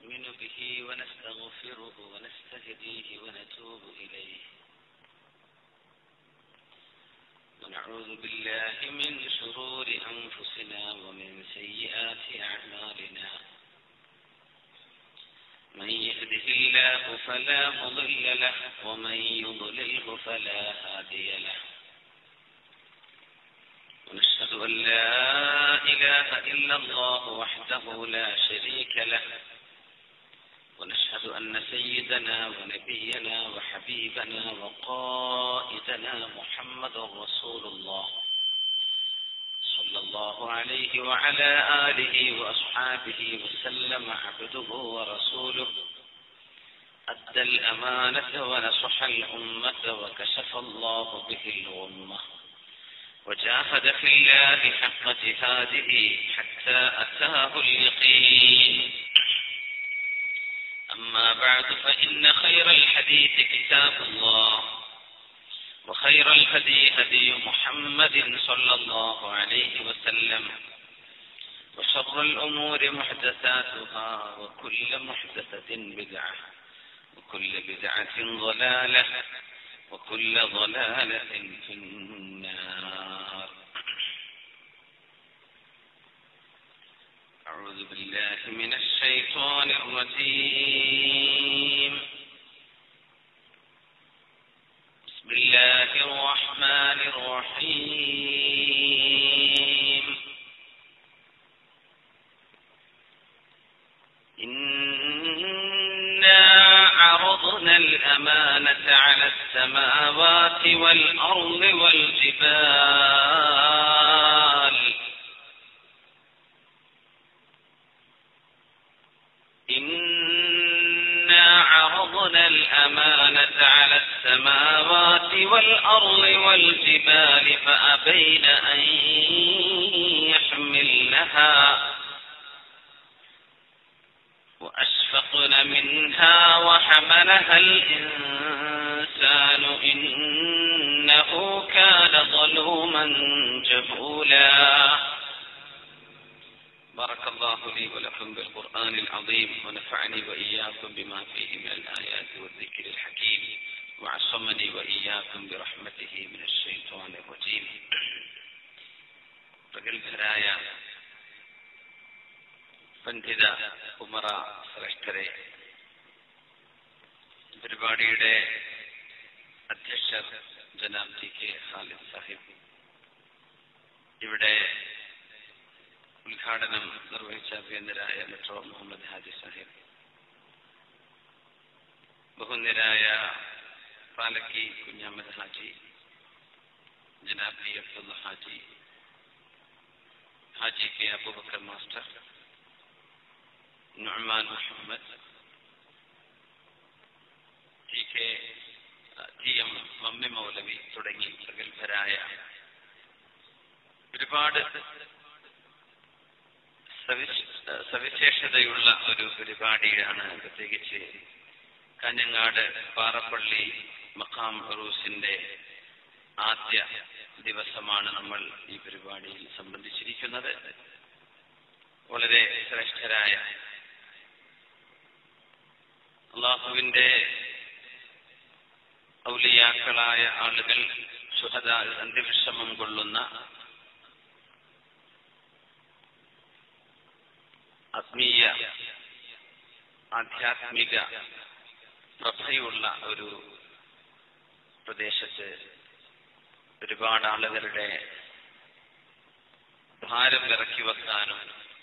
نؤمن به ونستغفره ونستهديه ونتوب إليه ونعوذ بالله من شرور أنفسنا ومن سيئات أعمالنا من يهده الله فلا مضل له ومن يضلله فلا هادي له ونشهد أن لا إله إلا الله وحده لا شريك له ونشهد أن سيدنا ونبينا وحبيبنا وقائدنا محمد رسول الله صلى الله عليه وعلى آله وأصحابه وسلم عبده ورسوله أدى الأمانة ونصح الأمة وكشف الله به الغمة وجاهد في الله حق جهاده حتى أتاه اليقين أما بعد فإن خير الحديث كتاب الله وخير الهدي هدي محمد صلى الله عليه وسلم وشر الأمور محدثاتها وكل محدثة بدعة وكل بدعة ضلالة وكل ضلالة في النار أعوذ بالله من الشيطان الرجيم بسم الله الرحمن الرحيم إنا عرضنا الأمانة على السماوات والأرض والجبال إنا عرضنا الأمانة على السماوات والأرض والجبال فأبين أن يحملنها وأشفقن منها وحملها الإنسان إنه كان ظلوما جهولا بارك الله لي ولكم بالقرآن العظيم ونفعني وإياكم بما فيه من الآيات والذكر الحكيم وعصمني وإياكم برحمته من الشيطان الرجيم പ്രഗത്ഭരായ പണ്ഡിത ഉമറ ശ്രേഷ്ഠരെ പരിപാടിയുടെ അധ്യക്ഷർ ജനാബ് ജി കെ ഖാലിദ് സാഹിബ് ഇവിടെ ഉദ്ഘാടനം നിർവഹിച്ച അഭ്യന്തരായ മെട്രോ മുഹമ്മദ് ഹാജി സാഹിബ് ബഹുന്യരായ പാലക്കി കുഞ്ഞാമദ് ഹാജി ജനാബ് B Abdulla Haji Haji K Abubakar master Numan Muhammad T K T M Mammi Maulavi തുടങ്ങി പ്രഗത്ഭരായ ഒരുപാട് സവിശേഷതയുള്ള ഒരു പരിപാടിയാണ് പ്രത്യേകിച്ച് കാഞ്ഞങ്ങാട് പാറപ്പള്ളി മഖാം റൂസിന്റെ ആദ്യ ദിവസമാണ് നമ്മൾ ഈ പരിപാടിയിൽ സംബന്ധിച്ചിരിക്കുന്നത് വളരെ ശ്രേഷ്ഠരായ അള്ളാഹുവിന്റെ ഔലിയാക്കളായ ആളുകൾ സുഹദ അന്ത്യവിഷമം കൊള്ളുന്ന ആത്മീയ ആധ്യാത്മിക പ്രഭയുള്ള ഒരു പ്രദേശത്ത് ഒരുപാട് ആളുകളുടെ ഭാരം ഇറക്കി വെക്കാനും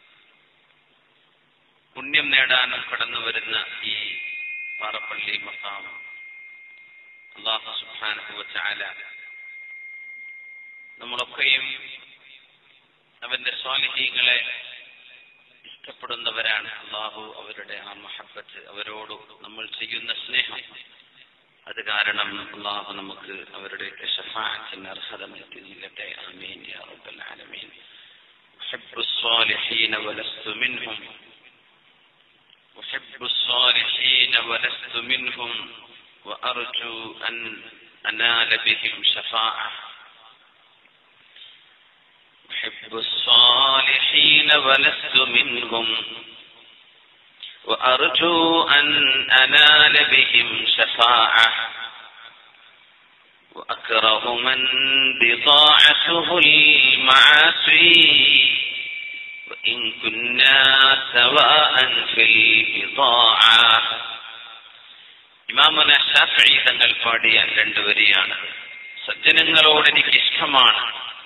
പുണ്യം നേടാനും കടന്നു വരുന്ന ഈ പാറപ്പള്ളി മക്കാം അള്ളാഹു സുബാനുഭവ ചാല നമ്മളൊക്കെയും അവന്റെ സ്വാലിഹീങ്ങളെ ഇഷ്ടപ്പെടുന്നവരാണ് അള്ളാഹു അവരുടെ ആ മഹബത്ത് അവരോട് നമ്മൾ ചെയ്യുന്ന സ്നേഹം അത് കാരണം അള്ളാഹു നമുക്ക് അവരുടെയൊക്കെ ഷഫാഅത്തിന് അർഹത നൽകി നില്ലട്ടെ ആമീൻ യാ റബ്ബൽ ആലമീൻ أحب الصالحين ولست منهم أحب الصالحين ولست منهم وأرجو أن أنال بهم شفاعة أحب الصالحين ولست منهم وأرجو أن أنال بهم شفاعة وأكره من بضاعته المعاصي وإن كنا سواء في البضاعة ഇമാമുന ഷാഫി തങ്ങൾ പാടിയ രണ്ടുവരിയാണ് സജ്ജനങ്ങളോട് എനിക്ക് ഇഷ്ടമാണ്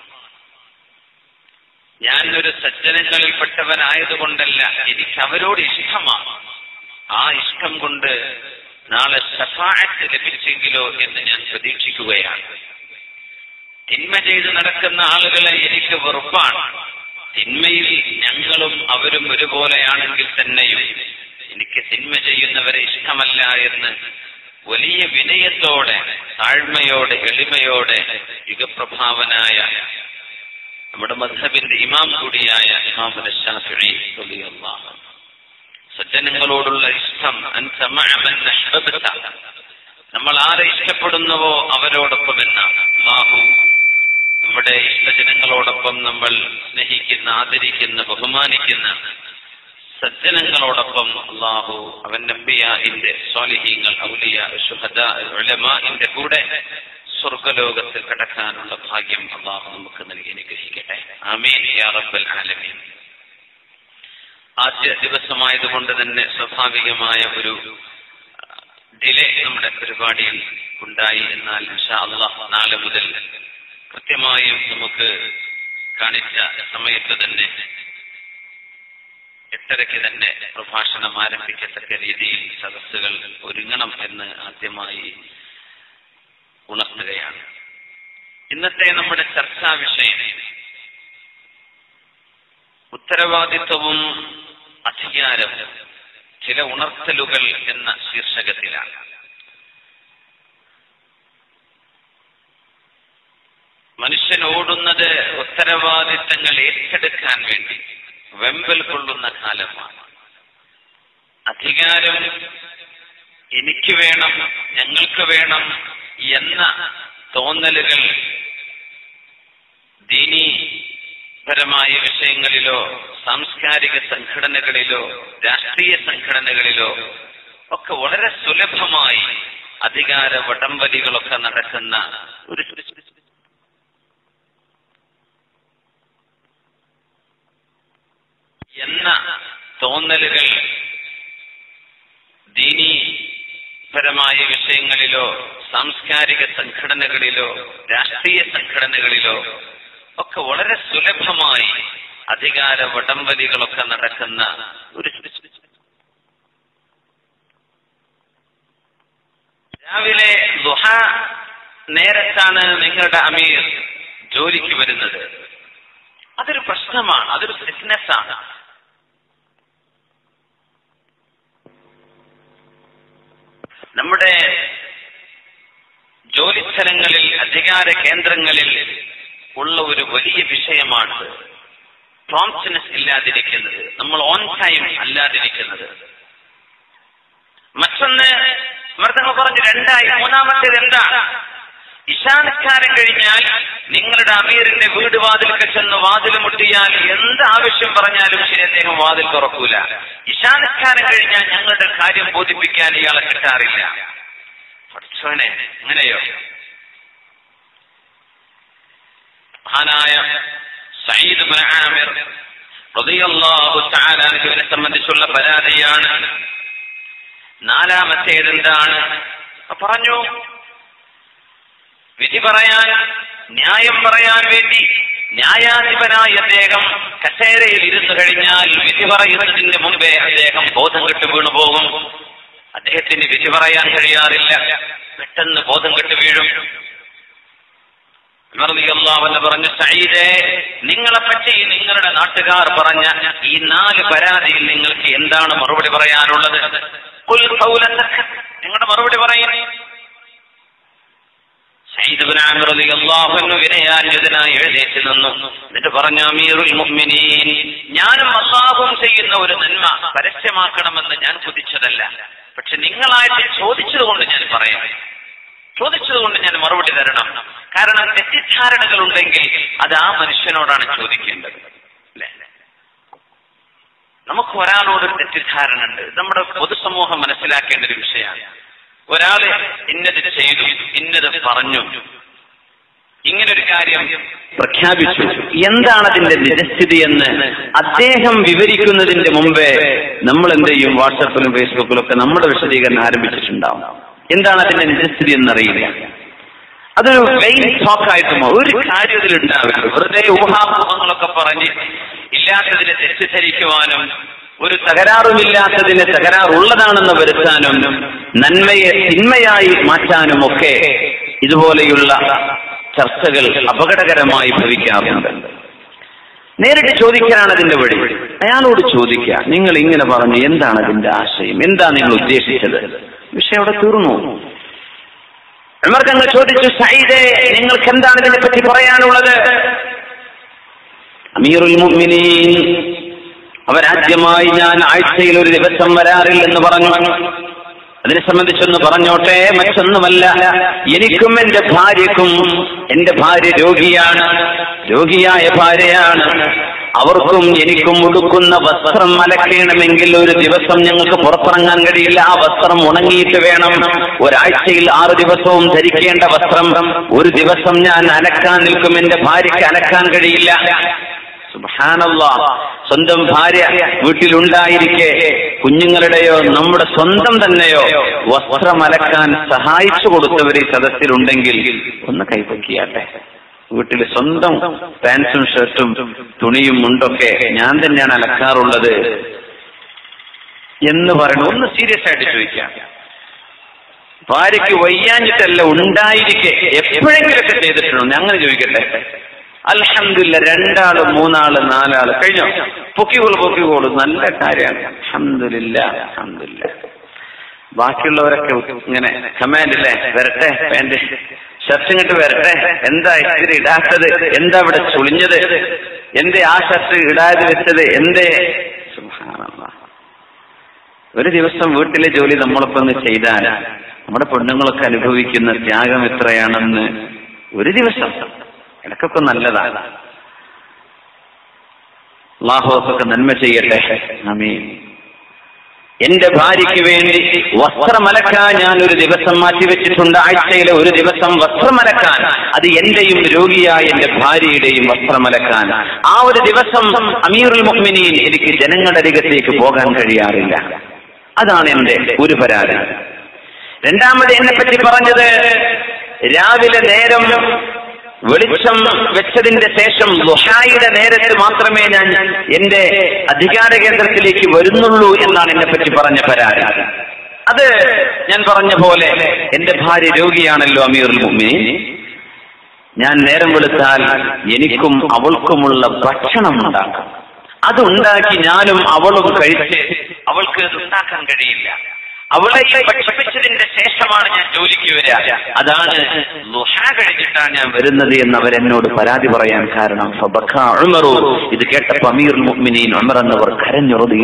ഞാൻ ഒരു സജ്ജനങ്ങളിൽപ്പെട്ടവനായതുകൊണ്ടല്ല എനിക്ക് അവരോട് ഇഷ്ടമാണ് ആ ഇഷ്ടം കൊണ്ട് നാളെ ഷഫാഅത്ത് ലഭിച്ചെങ്കിലോ എന്ന് ഞാൻ പ്രതീക്ഷിക്കുകയാണ് തിന്മ ചെയ്ത് നടക്കുന്ന ആളുകളെ എനിക്ക് വെറുപ്പാണ് തിന്മയിൽ ഞങ്ങളും അവരും ഒരുപോലെയാണെങ്കിൽ തന്നെയും എനിക്ക് തിന്മ ചെയ്യുന്നവരെ ഇഷ്ടമല്ല എന്ന് വലിയ വിനയത്തോടെ താഴ്മയോടെ എളിമയോടെ യുഗപ്രഭാവനായ നമ്മുടെ മധബിന്റെ ഇമാം കൂടിയായ ഇമാം ഷാഫിഈ റളിയല്ലാഹു അൻഹു സജ്ജനങ്ങളോടുള്ള ഇഷ്ടം നമ്മൾ ആരെ ഇഷ്ടപ്പെടുന്നുവോ അവരോടൊപ്പം എന്നാണ് അള്ളാഹു നമ്മുടെ ഇഷ്ടജനങ്ങളോടൊപ്പം നമ്മൾ സ്നേഹിക്കുന്ന ആദരിക്കുന്ന ബഹുമാനിക്കുന്ന സജ്ജനങ്ങളോടൊപ്പം അള്ളാഹു അവൻ നബിയാഹിന്റെ സ്വാലിഹീങ്ങൾ ഔലിയ ഷുഹദ ഉലമാന്റെ കൂടെ സ്വർഗലോകത്തിൽ കടക്കാനുള്ള ഭാഗ്യം അള്ളാഹു നമുക്ക് നൽകി അനുഗ്രഹിക്കട്ടെ ആമീൻ യാ റബ്ബൽ ആലമീൻ ആദ്യ ദിവസമായതുകൊണ്ട് തന്നെ സ്വാഭാവികമായ ഒരു ഡിലേ നമ്മുടെ പരിപാടിയിൽ ഉണ്ടായി എന്നാൽ ഇൻഷാ അള്ളാഹ് നാളെ മുതൽ കൃത്യമായും നമുക്ക് കാണിച്ച സമയത്ത് തന്നെ എട്ടരയ്ക്ക് തന്നെ പ്രഭാഷണം ആരംഭിക്കത്തക്ക രീതിയിൽ സദസ്സുകൾ ഒരുങ്ങണം എന്ന് ആദ്യമായി ഉണർത്തുകയാണ് ഇന്നത്തെ നമ്മുടെ ചർച്ചാ വിഷയം ഉത്തരവാദിത്വവും അധികാരവും ചില ഉണർത്തലുകൾ എന്ന ശീർഷകത്തിലാണ് മനുഷ്യൻ ഓടുന്നത് ഉത്തരവാദിത്തങ്ങൾ ഏറ്റെടുക്കാൻ വേണ്ടി വെമ്പൽ കൊള്ളുന്ന കാലമാണ് അധികാരം എനിക്ക് വേണം ഞങ്ങൾക്ക് വേണം എന്ന തോന്നലുകൾ ദീനീപരമായ വിഷയങ്ങളിലോ സാംസ്കാരിക സംഘടനകളിലോ രാഷ്ട്രീയ സംഘടനകളിലോ ഒക്കെ വളരെ സുലഭമായി അധികാര വടംവലികളൊക്കെ നടക്കുന്ന ഒരു എന്ന തോന്നലുകൾ ദീനീപരമായ വിഷയങ്ങളിലോ സാംസ്കാരിക സംഘടനകളിലോ രാഷ്ട്രീയ സംഘടനകളിലോ ഒക്കെ വളരെ സുലഭമായി അധികാര വടംവലികളൊക്കെ നടക്കുന്ന ഒരു രാവിലെ ദുഹ നേരത്താണ് നിങ്ങളുടെ അമീർ ജോലിക്ക് വരുന്നത് അതൊരു പ്രശ്നമാണ് അതൊരു ഫിറ്റ്നസ് ആണ് നമ്മുടെ ജോലിസ്ഥലങ്ങളിൽ അധികാര കേന്ദ്രങ്ങളിൽ ഉള്ള ഒരു വലിയ വിഷയമാണ് പ്രോംപ്റ്റ്നെസ് ഇല്ലാതിരിക്കുന്നത് നമ്മൾ ഓൺ ടൈം അല്ലാതിരിക്കുന്നത് മറ്റൊന്ന് മൃതങ്ങൾ പറഞ്ഞ് രണ്ടായി മൂന്നാമത്തേത് എന്താ ഇശാനക്കാരം കഴിഞ്ഞാൽ നിങ്ങളുടെ അമീറിന്റെ വീട് വാതിൽക്ക് ചെന്ന് വാതിൽ മുട്ടിയാൽ എന്ത് ആവശ്യം പറഞ്ഞാലും ശരി അദ്ദേഹം വാതിൽ തുറക്കൂല ഇശാനക്കാരം കഴിഞ്ഞാൽ ഞങ്ങളുടെ കാര്യം ബോധിപ്പിക്കാൻ ഇയാളെ കിട്ടാറില്ല പഠിച്ചോനെ അങ്ങനെയോ മഹാനായ സയ്യിദ് ബിൻ ആമിർ റളിയല്ലാഹു തആല അൻഹുവിനെ സംബന്ധിച്ചുള്ള പരാതിയാണ് നാലാമത്തേത് എന്താണ് പറഞ്ഞു വിധി പറയാൻ ന്യായം പറയാൻ വേണ്ടി ന്യായാധിപനായ അദ്ദേഹം കസേരയിൽ ഇരുന്നു കഴിഞ്ഞാൽ വിധി പറയുന്നതിന് മുമ്പേ അദ്ദേഹം ബോധം കെട്ട് വീണു പോകും അദ്ദേഹത്തിന് വിധി പറയാൻ കഴിയാറില്ല പെട്ടെന്ന് ബോധം കെട്ട് വീഴും എന്ന് പറഞ്ഞു സയ്യിദേ നിങ്ങളെ പറ്റി നിങ്ങളുടെ നാട്ടുകാർ പറഞ്ഞ ഈ നാല് പരാതിയിൽ നിങ്ങൾക്ക് എന്താണ് മറുപടി പറയാനുള്ളത് നിങ്ങളുടെ മറുപടി പറയുന്നേ വിനയാന്യതനായി എഴുന്നേറ്റ് നിന്നു എന്നിട്ട് പറഞ്ഞു അമീറുൽ മുഅ്മിനീൻ ഞാനും അള്ളാഹും ചെയ്യുന്ന ഒരു നന്മ പരസ്യമാക്കണമെന്ന് ഞാൻ കുതിച്ചതല്ല പക്ഷെ നിങ്ങളായിട്ട് ചോദിച്ചതുകൊണ്ട് ഞാൻ പറയാം ചോദിച്ചതുകൊണ്ട് ഞാൻ മറുപടി തരണം കാരണം തെറ്റിദ്ധാരണകൾ ഉണ്ടെങ്കിൽ അത് ആ മനുഷ്യനോടാണ് ചോദിക്കേണ്ടത് അല്ലേ നമുക്ക് ഒരാളോട് ഒരു തെറ്റിദ്ധാരണ ഉണ്ട് നമ്മുടെ പൊതുസമൂഹം മനസ്സിലാക്കേണ്ട ഒരു വിഷയമാണ് ഒരാള് ഇന്നത് ചെയ്തു ഇന്നത് പറഞ്ഞു ഇങ്ങനെ ഒരു കാര്യം പ്രഖ്യാപിച്ചു എന്താണ് അതിന്റെ നിജസ്ഥിതി എന്ന് അദ്ദേഹം വിവരിക്കുന്നതിന്റെ മുമ്പേ നമ്മൾ എന്ത് ചെയ്യും വാട്സപ്പിലും ഫേസ്ബുക്കിലും ഒക്കെ നമ്മുടെ വിശദീകരണം ആരംഭിച്ചിട്ടുണ്ടാവും എന്താണ് അതിന്റെ നിജസ്ഥിതി എന്നറിയില്ല അതൊരു വെയിൻ ടോക്ക് ആയിട്ട് മാറും. ഒരു കാര്യം ഇതിലുണ്ടാവില്ല വെറുതെ ഊഹാപോഹങ്ങളൊക്കെ പറഞ്ഞ് ഇല്ലാത്തതിനെ തെറ്റിദ്ധരിക്കുവാനും ഒരു തകരാറുമില്ലാത്തതിനെ തകരാറുള്ളതാണെന്ന് വരുത്താനും നന്മയെ തിന്മയായി മാറ്റാനും ഒക്കെ ഇതുപോലെയുള്ള ചർച്ചകൾ അപകടകരമായി ഭവിക്കാറുണ്ട് നേരിട്ട് ചോദിക്കാനാണ് അതിന്റെ വഴി അയാളോട് ചോദിക്കുക നിങ്ങൾ ഇങ്ങനെ പറഞ്ഞു എന്താണ് അതിന്റെ ആശയം എന്താ നിങ്ങൾ ഉദ്ദേശിച്ചത് വിഷയം അവിടെ തീർന്നു ഉമർ തങ്ങൾ ചോദിച്ചു സയ്യിദേ നിങ്ങൾക്ക് എന്താണ് ഇതിനെ പറ്റി പറയാനുള്ളത് അമീറുൽ മുഅ്മിനീൻ അവരാദ്യമായി ഞാൻ ആഴ്ചയിൽ ഒരു ദിവസം വരാറില്ലെന്ന് പറഞ്ഞു അതിനെ സംബന്ധിച്ചൊന്ന് പറഞ്ഞോട്ടെ മറ്റൊന്നുമല്ല എനിക്കും എന്റെ ഭാര്യക്കും എന്റെ ഭാര്യ രോഗിയാണ് രോഗിയായ ഭാര്യയാണ് അവർക്കും എനിക്കും ഉടുക്കുന്ന വസ്ത്രം അലക്കണമെങ്കിൽ ഒരു ദിവസം ഞങ്ങൾക്ക് പുറത്തിറങ്ങാൻ കഴിയില്ല ആ വസ്ത്രം ഉണങ്ങിയിട്ട് വേണം ഒരാഴ്ചയിൽ ആറ് ദിവസവും ധരിക്കേണ്ട വസ്ത്രം ഒരു ദിവസം ഞാൻ അലക്കാൻ നിൽക്കും എന്റെ ഭാര്യയ്ക്ക് അലക്കാൻ കഴിയില്ല സുബ്ഹാനല്ലാ സ്വന്തം ഭാര്യ വീട്ടിലുണ്ടായിരിക്കെ കുഞ്ഞുങ്ങളുടെയോ നമ്മുടെ സ്വന്തം തന്നെയോ വസ്ത്രം അലക്കാൻ സഹായിച്ചു കൊടുത്തവർ ഈ സദസ്സിലുണ്ടെങ്കിൽ ഒന്ന് കൈപ്പൊക്കിയാട്ടെ വീട്ടിൽ സ്വന്തം പാൻസും ഷർട്ടും തുണിയും മുണ്ടൊക്കെ ഞാൻ തന്നെയാണ് അലക്കാറുള്ളത് എന്ന് പറയണം ഒന്ന് സീരിയസ് ആയിട്ട് ചോദിക്കാം ഭാര്യയ്ക്ക് വയ്യാഞ്ഞിട്ടല്ല ഉണ്ടായിരിക്കെ എപ്പോഴെങ്കിലൊക്കെ ചെയ്തിട്ടുണ്ടോ ഞാൻ അങ്ങനെ ചോദിക്കട്ടെ അൽഹംദില്ല രണ്ടാള് മൂന്നാള് നാലാള് കഴിഞ്ഞോ പൊക്കിക്കോളൂ പൊക്കിക്കോളൂ നല്ല കാര്യമാണ് അൽഹംദില്ല അൽഹംദില്ല ബാക്കിയുള്ളവരൊക്കെ ഇങ്ങനെ കമാൻഡ് അല്ലേ വരട്ടെ പാന്റ് ഷർട്ട് ഇങ്ങോട്ട് വരട്ടെ എന്താ ഇതിന് ഇടാത്തത് എന്താ ഇവിടെ ചുളിഞ്ഞത് എന്തേ ആ ഷർട്ട് ഇടാതെ വെച്ചത് എന്തേ സുബ്ഹാനല്ലാഹ്. ഒരു ദിവസം വീട്ടിലെ ജോലി നമ്മളൊപ്പം ഒന്ന് ചെയ്താൽ നമ്മുടെ പെണ്ണുങ്ങളൊക്കെ അനുഭവിക്കുന്ന ത്യാഗം എത്രയാണെന്ന് ഒരു ദിവസം ഇടക്കൊക്കെ നല്ലതാണ് അള്ളാഹുവൊക്കെ നന്മ ചെയ്യട്ടെ അമീൻ എന്റെ ഭാര്യയ്ക്ക് വേണ്ടി വസ്ത്രമലക്കാൻ ഞാൻ ഒരു ദിവസം മാറ്റിവെച്ചിട്ടുണ്ട് ആഴ്ചയിലെ ഒരു ദിവസം വസ്ത്രമലക്കാൻ അത് എന്റെയും രോഗിയായ എന്റെ ഭാര്യയുടെയും വസ്ത്രമലക്കാൻ ആ ഒരു ദിവസം അമീറുൽ മുഹ്മിനീൻ എനിക്ക് ജനങ്ങളുടെ അരികത്തേക്ക് പോകാൻ കഴിയാറില്ല അതാണ് എന്റെ ഒരു പരാതി രണ്ടാമത് എന്നെ പറ്റി പറഞ്ഞത് രാവിലെ നേരം വെളിച്ചം വെച്ചതിന്റെ ശേഷം ലുഹായുടെ നേരത്ത് മാത്രമേ ഞാൻ എന്റെ അധികാര കേന്ദ്രത്തിലേക്ക് വരുന്നുള്ളൂ എന്നാണ് എന്നെ പറ്റി പറഞ്ഞ പരാതി അത് ഞാൻ പറഞ്ഞ പോലെ എന്റെ ഭാര്യ രോഗിയാണല്ലോ അമീറുൽ മുഅ്മിനീൻ ഞാൻ നേരം വെളുത്താൽ എനിക്കും അവൾക്കുമുള്ള ഭക്ഷണം ഉണ്ടാക്കും അത് ഉണ്ടാക്കി ഞാനും അവളും കഴിച്ച് അവൾക്ക് അത് ഉണ്ടാക്കാൻ കഴിയില്ല അവളെ ഈ ഭക്ഷിപ്പിച്ചതിന്റെ ശേഷമാണ് ഞാൻ ജോലിക്ക് വരിക അതാണ് ലുഹ കഴിഞ്ഞിട്ടാണ് ഞാൻ വരുന്നത് എന്ന് അവരെന്നോട് പരാതി പറയാൻ കാരണം ഫബഖ ഉമറു ഇത് കേട്ടപ്പോ അമീർ മുഅ്മിനീൻ ഉമർ എന്നവർ കരഞ്ഞുറതി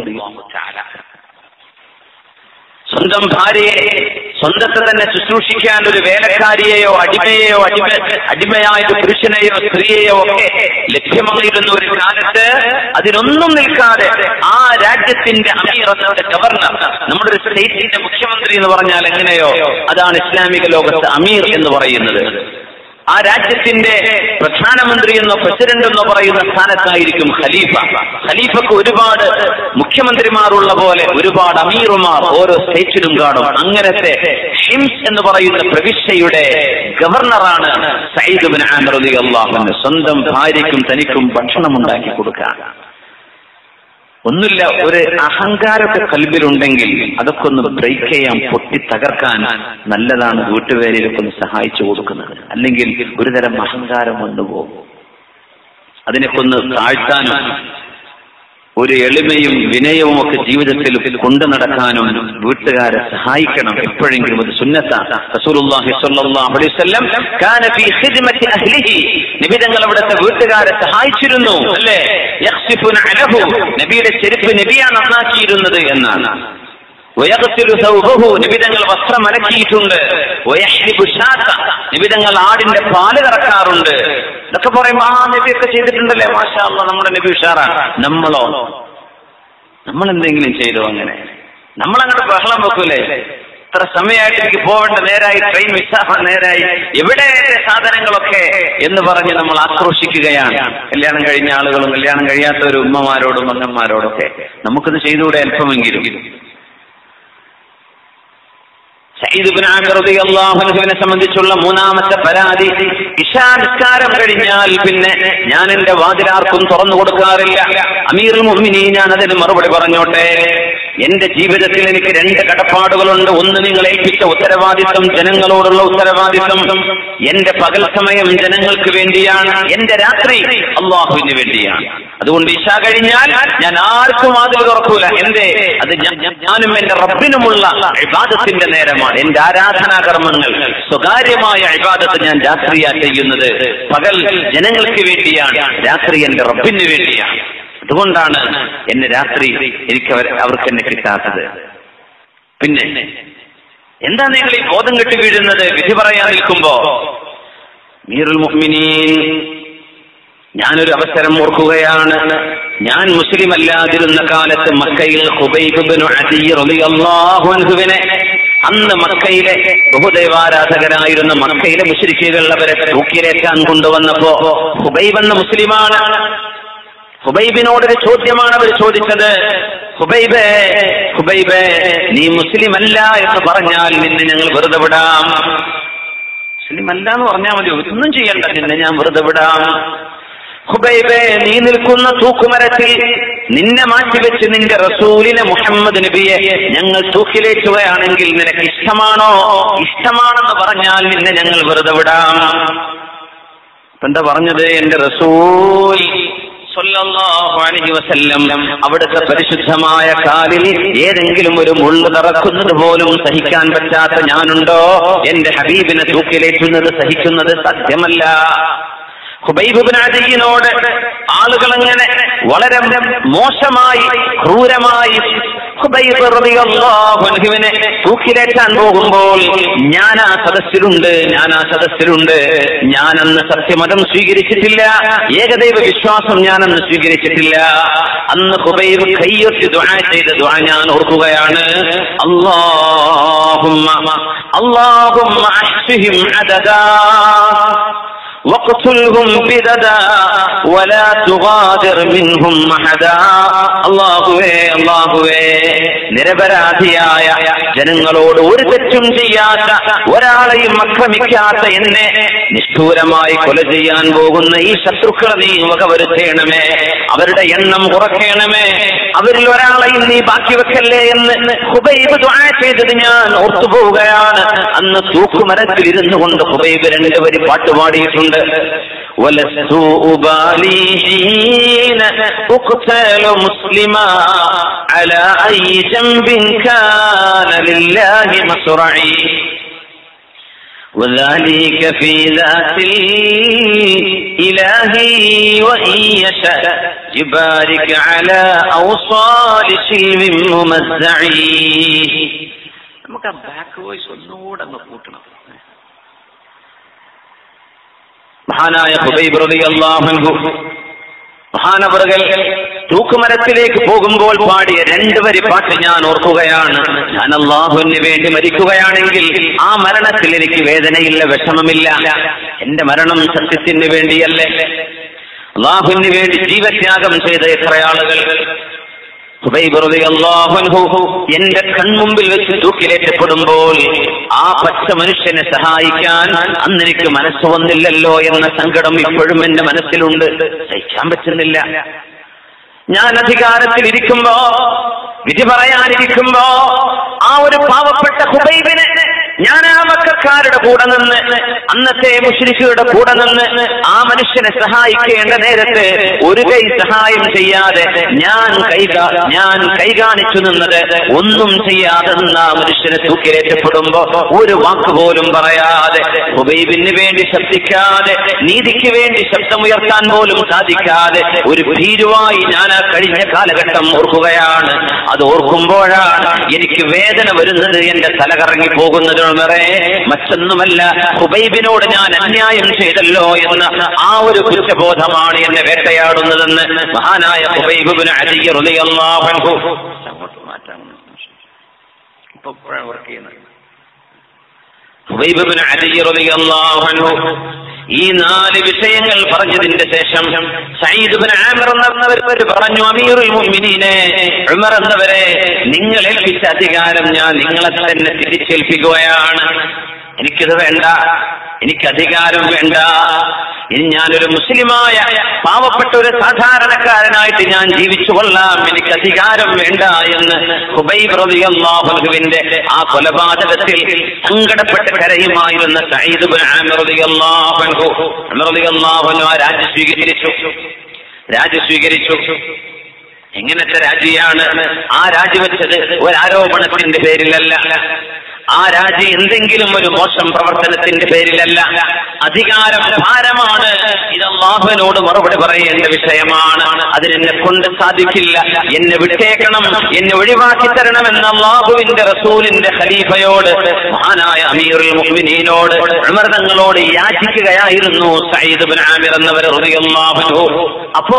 സ്വന്തം ഭാര്യയെ സ്വന്തത്തെ തന്നെ ശുശ്രൂഷിക്കാൻ ഒരു വേലക്കാരിയെയോ അടിമയെയോ അടിമ അടിമയായ ഒരു പുരുഷനെയോ സ്ത്രീയെയോ ഒക്കെ ലഭ്യമായിരുന്ന ഒരു കാലത്ത് അതിനൊന്നും നിൽക്കാതെ ആ രാജ്യത്തിന്റെ അമീർ എന്നവരുടെ ഗവർണർ നമ്മുടെ ഒരു സ്റ്റേറ്റിന്റെ മുഖ്യമന്ത്രി എന്ന് പറഞ്ഞാൽ എങ്ങനെയോ അതാണ് ഇസ്ലാമിക ലോകത്ത് അമീർ എന്ന് പറയുന്നത് ആ രാജ്യത്തിന്റെ പ്രധാനമന്ത്രി എന്നോ പ്രസിഡന്റ് എന്നോ പറയുന്ന സ്ഥാനത്തായിരിക്കും ഖലീഫ ഖലീഫക്ക് ഒരുപാട് മുഖ്യമന്ത്രിമാരുള്ള പോലെ ഒരുപാട് അമീറുമാർ ഓരോ സ്റ്റേറ്റിലും കാണും അങ്ങനത്തെ ഹിംസ് എന്ന് പറയുന്ന പ്രവിശ്യയുടെ ഗവർണറാണ് സയ്യിദ് ബിൻ ആമിർ റളിയല്ലാഹു അൻഹു സ്വന്തം ഭാര്യയ്ക്കും തനിക്കും ഭക്ഷണം ഉണ്ടാക്കി കൊടുക്കുക ഒന്നുമില്ല ഒരു അഹങ്കാരമൊക്കെ കൽബിലുണ്ടെങ്കിൽ അതൊക്കെ ഒന്ന് ബ്രേക്ക് ചെയ്യാൻ പൊട്ടി തകർക്കാൻ നല്ലതാണ് വീട്ടുപേരിലൊക്കെ ഒന്ന് സഹായിച്ചു കൊടുക്കുന്നത് അല്ലെങ്കിൽ ഒരു തരം അഹങ്കാരം വന്നുപോകും അതിനൊക്കെ ഒന്ന് താഴ്ത്താനും ഒരു എളിമയും വിനയവും ഒക്കെ ജീവിതത്തിൽ കൊണ്ടു നടക്കാനും വീട്ടുകാരെ സഹായിക്കണം എപ്പോഴെങ്കിലും അത് സുന്നത്താണ് റസൂലുള്ളാഹി സ്വല്ലല്ലാഹു അലൈഹി വസല്ലം കാന ഫീ ഖിദ്മത്തി അഹ്ലിഹി നബി തങ്ങൾ അവിടുത്തെ വീട്ടുകാരെ സഹായിച്ചിരുന്നു അല്ലേ യഖ്സിഫുന അലഹു നബിയുടെ ചെരുപ്പ് നബിയാണ് നന്നാക്കിയിരുന്നത് എന്നാണ് വയഗസിലു സൗബഹു നിബിതങ്ങൾ വസ്ത്രം അലക്കിയിട്ടുണ്ട് വയഹ്ലിബു ഷാത്ത നിബിതങ്ങൾ ആടിന്റെ പാല് കറക്കാറുണ്ട് ഇതൊക്കെ പറയുമ്പോ ആ നബിയൊക്കെ ചെയ്തിട്ടുണ്ടല്ലേ മാഷാ അല്ലാ നമ്മുടെ നബി ഉഷാറാണ് നമ്മളോ നമ്മൾ എന്തെങ്കിലും ചെയ്തോ അങ്ങനെ നമ്മൾ അങ്ങോട്ട് ബഹളം വെക്കൂലേ ഇത്ര സമയമായിട്ട് എനിക്ക് പോവേണ്ട നേരായി ട്രെയിൻ മിസ്സാവാൻ നേരായി എവിടെ എന്റെ സാധനങ്ങളൊക്കെ എന്ന് പറഞ്ഞ് നമ്മൾ ആക്രോശിക്കുകയാണ് കല്യാണം കഴിഞ്ഞ ആളുകളും കല്യാണം കഴിയാത്തവരും ഉമ്മമാരോടും മങ്ങന്മാരോടൊക്കെ നമുക്കിത് ചെയ്തുകൂടെ അല്പമെങ്കിലും അള്ളാഹുവിനെ സംബന്ധിച്ചുള്ള മൂന്നാമത്തെ പരാതി ഇഷാ നിസ്കാരം കഴിഞ്ഞാൽ പിന്നെ ഞാൻ എന്റെ വാതിലാർക്കും തുറന്നു കൊടുക്കാറില്ല അമീർ മുഅ്മിനീൻ ഞാൻ അതിന് മറുപടി പറഞ്ഞോട്ടെ എന്റെ ജീവിതത്തിൽ എനിക്ക് രണ്ട് കടപ്പാടുകളുണ്ട് ഒന്ന് നിങ്ങൾ ഏൽപ്പിച്ച ഉത്തരവാദിത്വം ജനങ്ങളോടുള്ള ഉത്തരവാദിത്വം എന്റെ പകൽ സമയം ജനങ്ങൾക്ക് വേണ്ടിയാണ് എന്റെ രാത്രി അള്ളാഹുവിന് വേണ്ടിയാണ് അതുകൊണ്ട് ഇഷ കഴിഞ്ഞാൽ ഞാൻ ആർക്കും വാതിൽ തുറക്കൂല എന്തേ അത് ഞാൻ- ഞാൻ- ഞാനും എന്റെ റബ്ബിനുമുള്ള ഇബാദത്തിന്റെ നേരമാണ് എന്റെ ആരാധനാ കർമ്മങ്ങൾ സ്വകാര്യമായ ഇബാദത്ത് ഞാൻ രാത്രിയാ ചെയ്യുന്നത് പകൽ ജനങ്ങൾക്ക് വേണ്ടിയാണ് രാത്രി എന്റെ റബ്ബിന് വേണ്ടിയാണ് അതുകൊണ്ടാണ് എന്നെ രാത്രി എനിക്ക് അവർ അവർക്ക് എന്നെ കിട്ടാത്തത് പിന്നെ എന്താ നിങ്ങൾ ഈ ബോധം കെട്ടി വീഴുന്നത് വിധി പറയാൻ നിൽക്കുമ്പോ മീറുൽ മുഹ്മിനീൻ ഞാനൊരു അവസരം ഓർക്കുകയാണ് ഞാൻ മുസ്ലിം അല്ലാതിരുന്ന കാലത്ത് മക്കയിൽ ഖുബൈബ് ഇബ്നു അദീ റളിയല്ലാഹു അൻഹുവിനെ അന്ന് മക്കയിലെ ബഹുദൈവാരാധകരായിരുന്ന മക്കയിലെ മുശ്രിക്കുകൾ അവരെ തൂക്കിലേറ്റാൻ കൊണ്ടുവന്നപ്പോ ഹുബൈബ് എന്ന മുസ്ലിമാണ് ഹുബൈബിനോടൊരു ചോദ്യമാണ് അവർ ചോദിച്ചത് ഹുബൈബേ ഹുബൈബേ നീ മുസ്ലിം അല്ല എന്ന് പറഞ്ഞാൽ നിന്നെ ഞങ്ങൾ വെറുതെ വിടാം മുസ്ലിം അല്ല എന്ന് പറഞ്ഞാൽ മതി ഒന്നും ചെയ്യണ്ട നിന്നെ ഞാൻ വെറുതെ വിടാം ഹുബൈബേ നീ നിൽക്കുന്ന തൂക്കുമരത്തിൽ നിന്നെ മാറ്റിവെച്ച് നിന്റെ റസൂലിനെ മുഹമ്മദ് നബിയെ ഞങ്ങൾ തൂക്കിലേറ്റുകയാണെങ്കിൽ നിനക്ക് ഇഷ്ടമാണോ ഇഷ്ടമാണെന്ന് പറഞ്ഞാൽ നിന്നെ ഞങ്ങൾ വെറുതെ വിടാം ഇപ്പൊ എന്താ പറഞ്ഞത് എന്റെ റസൂൽ സ്വല്ലല്ലാഹു അലൈഹി വസല്ലം അവിടുത്തെ പരിശുദ്ധമായ കാലിൽ ഏതെങ്കിലും ഒരു മുള്ളു തറക്കുന്നത് പോലും സഹിക്കാൻ പറ്റാത്ത ഞാനുണ്ടോ എന്റെ ഹബീബിനെ തൂക്കിലേറ്റുന്നത് സഹിക്കുന്നത് സത്യമല്ല ഹുബൈബുബിനോട് ആളുകൾ അങ്ങനെ വളരെ മോശമായി ക്രൂരമായി ഹുബൈബ് റളിയല്ലാഹു അൻഹുവിനെ തൂക്കിലേറ്റാൻ പോകുമ്പോൾ ഞാൻ ആ സദസ്സിലുണ്ട് ഞാൻ ആ സദസ്സിലുണ്ട് ഞാൻ അന്ന് സത്യമതം സ്വീകരിച്ചിട്ടില്ല ഏകദൈവ വിശ്വാസം ഞാൻ അന്ന് സ്വീകരിച്ചിട്ടില്ല അന്ന് ഹുബൈബ് കയ്യൊത്തി ദുആ ചെയ്ത ദുആ ഞാൻ ഓർക്കുകയാണ് അല്ലാഹുമ്മ അല്ലാഹുമ്മ അഹ്സിഹിം അദദാ واقتلهم بددا ولا تغادر منهم أحدا അള്ളാഹുവേ അള്ളാഹുവേ നിരപരാധിയായ ജനങ്ങളോട് ഒരു തെറ്റും ചെയ്യാത്ത ഒരാളെയും ആക്രമിക്കാത്ത എന്നെ നിഷ്ഠൂരമായി കൊല ചെയ്യാൻ പോകുന്ന ഈ ശത്രുക്കളെ നീ വകവരുത്തേണമേ അവരുടെ എണ്ണം കുറയ്ക്കണമേ അവരിൽ ഒരാളെയും നീ ബാക്കി വെക്കല്ലേ എന്ന് ഹുബൈബ് ദുആ ചെയ്തത് ഞാൻ ഓർത്തുപോവുകയാണ് അന്ന് തൂക്കുമരത്തിൽ ഇരുന്നു കൊണ്ട് ഹുബൈബ് രണ്ടുപേര് പാട്ടുപാടിയിട്ടുണ്ട് ولست أبالي حين أقتل مسلما على أي جنب كان لله مصرعي وذلك في ذات الإله وإن يشاء يبارك على أوصال شلم ممزعي നമുക്ക് ആ ബാക്ക് വോയിസ് ഒന്നുകൂടെ അങ്ങ് കൂട്ടണം മഹാനായ ഹുബൈബ് റളിയല്ലാഹു അൻഹു മഹാനവറുകൾ തൂക്കുമരത്തിലേക്ക് പോകുമ്പോൾ പാടിയ രണ്ട് വരി പാട്ട് ഞാൻ ഓർക്കുകയാണ് ഞാൻ അള്ളാഹുവിന് വേണ്ടി മരിക്കുകയാണെങ്കിൽ ആ മരണത്തിൽ എനിക്ക് വേദനയില്ല വിഷമമില്ല എന്റെ മരണം സത്യത്തിന് വേണ്ടിയല്ലേ അള്ളാഹുവിന് വേണ്ടി ജീവത്യാഗം ചെയ്ത എത്ര ആളുകൾ ഹുബൈബ് റളിയല്ലാഹു അൻഹു എന്റെ കൺമുമ്പിൽ വെച്ച് തൂക്കിലേറ്റപ്പെടുമ്പോൾ ആ പച്ച മനുഷ്യനെ സഹായിക്കാൻ അന്ന് എനിക്ക് മനസ്സ് വന്നില്ലല്ലോ എന്ന സങ്കടം ഇപ്പോഴും എന്റെ മനസ്സിലുണ്ട് സഹിക്കാൻ പറ്റുന്നില്ല ഞാൻ അധികാരത്തിൽ ഇരിക്കുമ്പോ വിധി പറയാനിരിക്കുമ്പോ ആ ഒരു പാവപ്പെട്ട ഹുബൈബിനെ ഞാൻ ആ മക്കാരുടെ കൂടെ നിന്ന് അന്നത്തെ മുഷ്രിഖുകളുടെ കൂടെ നിന്ന് ആ മനുഷ്യനെ സഹായിക്കേണ്ട നേരത്ത് ഒരു കൈ സഹായം ചെയ്യാതെ ഞാൻ കൈ ഞാൻ കൈ കാണിച്ചു നിന്നത് ഒന്നും ചെയ്യാതെ നിന്ന് ആ മനുഷ്യനെ തൂക്കിലേറ്റപ്പെടുമ്പോ ഒരു വാക്ക് പോലും പറയാതെ ഹുബൈബിന് വേണ്ടി ശബ്ദിക്കാതെ നീതിക്ക് വേണ്ടി ശബ്ദമുയർത്താൻ പോലും സാധിക്കാതെ ഒരു ഭീരുവായി ഞാൻ ആ കഴിഞ്ഞ കാലഘട്ടം ഓർക്കുകയാണ് അത് ഓർക്കുമ്പോഴാണ് എനിക്ക് വേദന വരുന്നത് എന്റെ തല കറങ്ങി പോകുന്നതിനുമേറെ മറ്റൊന്നുമല്ല ഹുബൈബിനോട് ഞാൻ അന്യായം ചെയ്തല്ലോ എന്ന ആ ഒരു കുറ്റബോധമാണ് എന്നെ വേട്ടയാടുന്നതെന്ന് മഹാനായ ഹുബൈബിന് അലിയ റളിയല്ലാഹു അങ്ങോട്ട് മാറ്റാം ഇപ്പൊ വർക്ക് ചെയ്യുന്നത് ഹുബൈബിന് അലിയ റളിയല്ലാഹു അൻഹു ഈ നാല് വിഷയങ്ങൾ പറഞ്ഞതിന്റെ ശേഷം സയ്യിദ് ബിൻ ആമിർ എന്നവർ പറഞ്ഞു അമീറുൽ മുഅ്മിനീനെ ഉമർ എന്നവരെ നിങ്ങൾ ഏൽപ്പിച്ച അധികാരം ഞാൻ നിങ്ങളെ തന്നെ തിരിച്ചേൽപ്പിക്കുകയാണ് എനിക്കിത് വേണ്ട എനിക്ക് അധികാരം വേണ്ട ഇനി ഞാനൊരു മുസ്ലിമായ പാവപ്പെട്ട ഒരു സാധാരണക്കാരനായിട്ട് ഞാൻ ജീവിച്ചു കൊള്ളാം എനിക്ക് അധികാരം വേണ്ട എന്ന് ഹുബൈബ് റളിയല്ലാഹുവിന്റെ ആ കൊലപാതകത്തിൽ സങ്കടപ്പെട്ട് കരയുമായിരുന്ന സയ്യിദ് ബിൻ ആമിർ റളിയല്ലാഹു അൻഹു ഉമർ റളിയല്ലാഹു അൻഹു ആ രാജ്യം സ്വീകരിച്ചു രാജ്യം സ്വീകരിച്ചു എങ്ങനത്തെ രാജിയാണ് ആ രാജി വെച്ചത് ഒരു ആരോപണത്തിന്റെ പേരിലല്ല ആ രാജി എന്തെങ്കിലും ഒരു മോശം പ്രവർത്തനത്തിന്റെ പേരിലല്ല അധികാരം ഭാരമാണ് ഇത് അള്ളാഹുവിനോട് മറുപടി പറയേണ്ട വിഷയമാണ് അതിനെന്നെ കൊണ്ട് സാധിക്കില്ല എന്നെ വിട്ടേക്കണം എന്നെ ഒഴിവാക്കി തരണമെന്ന് അള്ളാഹുവിന്റെ റസൂലിന്റെ ഖലീഫയോട് മഹാനായ അമീറുൽ മുഅ്മിനീനോട് ഉമർ തങ്ങളോട് യാചിക്കുകയായിരുന്നു സയ്യിദ് ബിൻ ആമിർ എന്നവർ റളിയല്ലാഹു അൻഹു അപ്പോ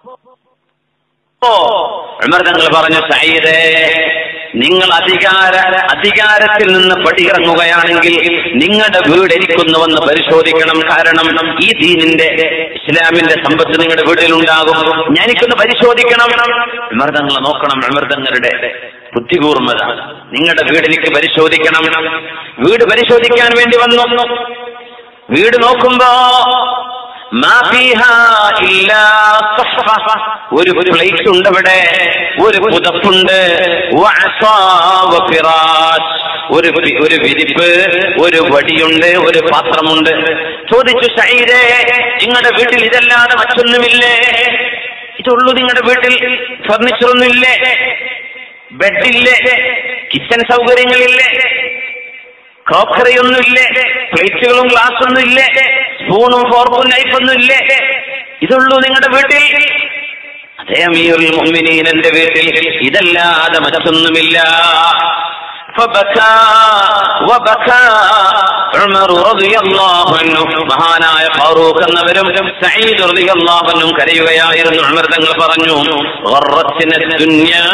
ഉമർ തങ്ങൾ പറഞ്ഞു സയ്യിദേ നിങ്ങൾ അധികാര അധികാരത്തിൽ നിന്ന് പടിയിറങ്ങുകയാണെങ്കിൽ നിങ്ങളുടെ വീട് എനിക്കൊന്നുവന്ന് പരിശോധിക്കണം കാരണം ഈ ദീനിന്റെ ഇസ്ലാമിന്റെ സമ്പത്ത് നിങ്ങളുടെ വീട്ടിലുണ്ടാകും ഞാനിക്കൊന്ന് പരിശോധിക്കണം വിമർദ്ദങ്ങൾ നോക്കണം വിമർദ്ദങ്ങളുടെ ബുദ്ധികൂർമ്മത നിങ്ങളുടെ വീട് എനിക്ക് പരിശോധിക്കണം വീട് പരിശോധിക്കാൻ വേണ്ടി വന്നു വീട് നോക്കുമ്പോ മാ ഫീഹാ ഇല്ലാ സഹ്ഫ. ഒരു പ്ലേറ്റ് ഉണ്ട് അവിടെ ഒരു പുതപ്പുണ്ട് വഅസാ വഫിറാശ്. ഒരു വി- ഒരു വിരിപ്പ് ഒരു വടിയുണ്ട് ഒരു പാത്രമുണ്ട് ചോദിച്ചു സൈദേ നിങ്ങളുടെ വീട്ടിൽ ഇതല്ലാതെ മറ്റൊന്നുമില്ലേ ഇതുള്ളൂ നിങ്ങളുടെ വീട്ടിൽ ഫർണിച്ചർ ഒന്നുമില്ലേ ബെഡില്ലേ കിച്ചൺ സൗകര്യങ്ങളില്ലേ ക്രോക്കറി ഒന്നുമില്ലേ പ്ലേറ്റുകളും ഗ്ലാസ് ഒന്നും ഇല്ലേ സ്പൂണും ഫോർക്കും നൈഫൊന്നും ഇല്ലേ ഇതുള്ളൂ നിങ്ങളുടെ വീട്ടിൽ അതേ അമീറുൽ മുഅ്മിനീൻ എന്റെ വീട്ടിൽ ഇതല്ലാതെ മറ്റൊന്നുമില്ല فبكى وبكى عمر رضي الله عنه മഹാനായ ഫാറൂഖ് എന്നവരും സഈദ് റളിയല്ലാഹു അൻഹും കരയുകയായിരുന്നു ഉമർ തങ്ങൾ പറഞ്ഞു غرتنا الدنيا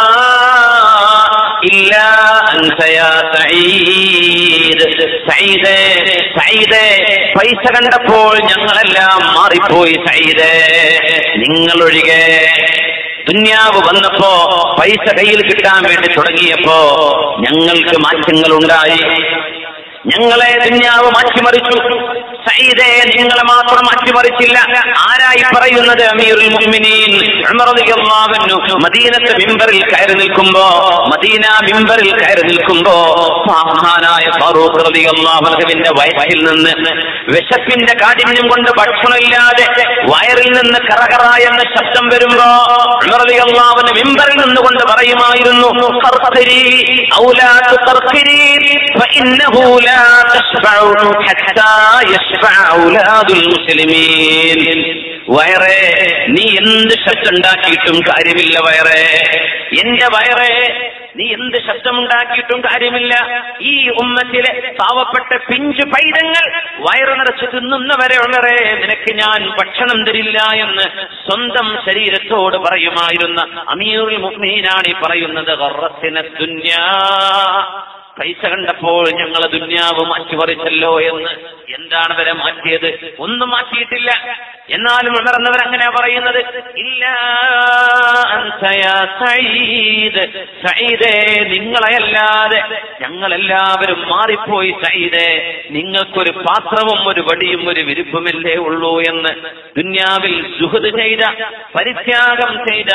إلا أنت يا سعيد സയ്യിദേ സയ്യിദേ പൈസ കണ്ടപ്പോൾ ഞങ്ങളെല്ലാം മാറിപ്പോയി സയ്യിദേ നിങ്ങളൊഴികെ ദുന്യാവ് വന്നപ്പോ പൈസ കയ്യിൽ കിട്ടാൻ വേണ്ടി തുടങ്ങിയപ്പോ ഞങ്ങൾക്ക് മാറ്റങ്ങൾ ഉണ്ടായി ഞങ്ങളെ ദുന്യാവ് മാറ്റിമറിച്ചു സയ്യിദേ നിങ്ങളെ മാത്രം മാറ്റിമറിച്ചില്ല ആരായി പറയുന്നത് അമീറുൽ മുഅ്മിനീൻ ഉമർ റളിയല്ലാഹു അൻഹു മദീനത്തെ മിമ്പറിൽ കയറി നിൽക്കുമ്പോ മദീന മിമ്പറിൽ കയറി നിൽക്കുമ്പോ മഹാനായ ഫാറൂഖ് റളിയല്ലാഹു അൻഹുവിന്റെ വയറ്റിൽ നിന്ന് വിശപ്പിന്റെ കാഠിന്യം കൊണ്ട് ഭക്ഷണമില്ലാതെ വയറിൽ നിന്ന് കറകറ എന്ന ശബ്ദം വരുമ്പോ ഉമർ റളിയല്ലാഹു അൻഹു മിമ്പറിൽ നിന്നുകൊണ്ട് പറയുമായിരുന്നു "ഖർഖിരി ഔ ലാ തുഖർഖിരി ഫഇന്നഹു ലാ തശ്ബഉ ഹത്താ യശ്ബഅ ഔലാദുൽ മുസ്ലിമീൻ വയറേ നീ എന്ത് ശബ്ദമുണ്ടാക്കിയിട്ടും കാര്യമില്ല വയറേ എന്റെ വയറേ നീ എന്ത് ശബ്ദമുണ്ടാക്കിയിട്ടും കാര്യമില്ല ഈ ഉമ്മത്തിലെ പാവപ്പെട്ട പിഞ്ചു പൈതങ്ങൾ വയറു നിറച്ച് തിന്നുന്നവരെ ഉള്ളവരെ നിനക്ക് ഞാൻ ഭക്ഷണം തരില്ല എന്ന് സ്വന്തം ശരീരത്തോട് പറയുമായിരുന്ന അമീറുൽ മുഅ്മിനീനാണ് ഈ പറയുന്നത് ഗർറത്തിന ദുന്യാ പൈസ കണ്ടപ്പോൾ ഞങ്ങളെ ദുന്യാവ് മാറ്റിമറിച്ചല്ലോ എന്ന് എന്താണ് വരെ മാറ്റിയത് ഒന്നും മാറ്റിയിട്ടില്ല എന്നാലും ഉണർന്നവർ അങ്ങനെ പറയുന്നത് ഇല്ല അൻത യാ സഈദ് സഈദേ നിങ്ങളെയല്ലാതെ ഞങ്ങളെല്ലാവരും മാറിപ്പോയി സഈദേ നിങ്ങൾക്കൊരു പാത്രവും ഒരു വടിയും ഒരു വിരുപ്പുമല്ലേ ഉള്ളൂ എന്ന് ദുന്യാവിൽ സുഹൃത് ചെയ്ത പരിത്യാഗം ചെയ്ത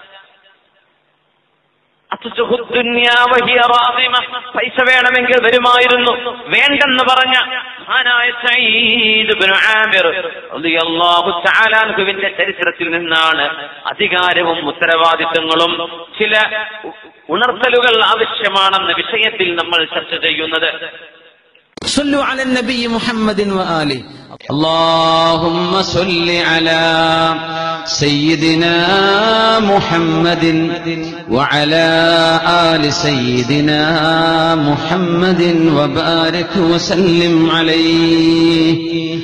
അത്തുസുഹു ദുന്യാ വഹിയ റാദിമ. പൈസ വേണമെങ്കിൽ വരുമായിരുന്നു വേണ്ടെന്ന് പറഞ്ഞ മഹാനായ സയ്യിദ് ഇബ്നു ആമിർ റളിയല്ലാഹു തആല അൻഹുവിന്റെ ചരിത്രത്തിൽ നിന്നാണ് അധികാരവും ഉത്തരവാദിത്തങ്ങളും ചില ഉ- ഉണർത്തലുകൾ ആവശ്യമാണെന്ന വിഷയത്തിൽ നമ്മൾ ചർച്ച ചെയ്യുന്നത് صلوا على النبي محمد وآله اللهم صل على سيدنا محمد وعلى آل سيدنا محمد وبارك وسلم عليه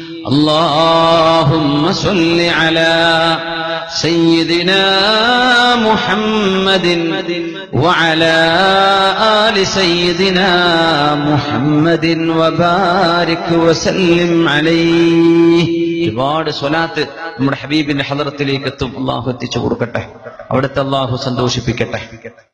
اللهم صل على سيدنا محمد وعلى آل سيدنا محمد وبارك وسلم عليه ഒരുപാട് സ്വലാത്ത് നമ്മുടെ ഹബീബിന്റെ ഹലറത്തിലേക്ക് എത്തും അള്ളാഹു എത്തിച്ചു കൊടുക്കട്ടെ അവിടുത്തെ അള്ളാഹു സന്തോഷിപ്പിക്കട്ടെ